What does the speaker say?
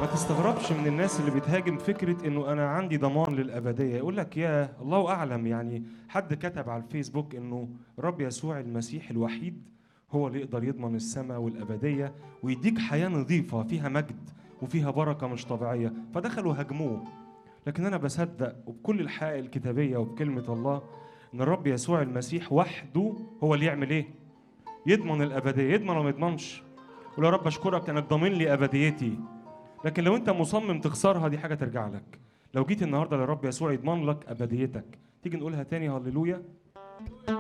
ما تستغربش من الناس اللي بتهاجم فكرة انه انا عندي ضمان للأبدية يقول لك يا الله أعلم يعني حد كتب على الفيسبوك انه رب يسوع المسيح الوحيد هو اللي يقدر يضمن السماء والأبدية ويديك حياة نظيفة فيها مجد وفيها بركة مش طبيعية فدخلوا هاجموه لكن أنا بصدق وبكل الحقائق الكتابية وبكلمة الله إن الرب يسوع المسيح وحده هو اللي يعمل إيه؟ يضمن الأبدية يضمن ولا ما يضمنش؟ قول يا رب أشكرك إنك ضامن لي أبديتي لكن لو أنت مصمم تخسرها دي حاجة ترجع لك لو جيت النهاردة للرب يسوع يضمن لك أبديتك تيجي نقولها تاني هللويا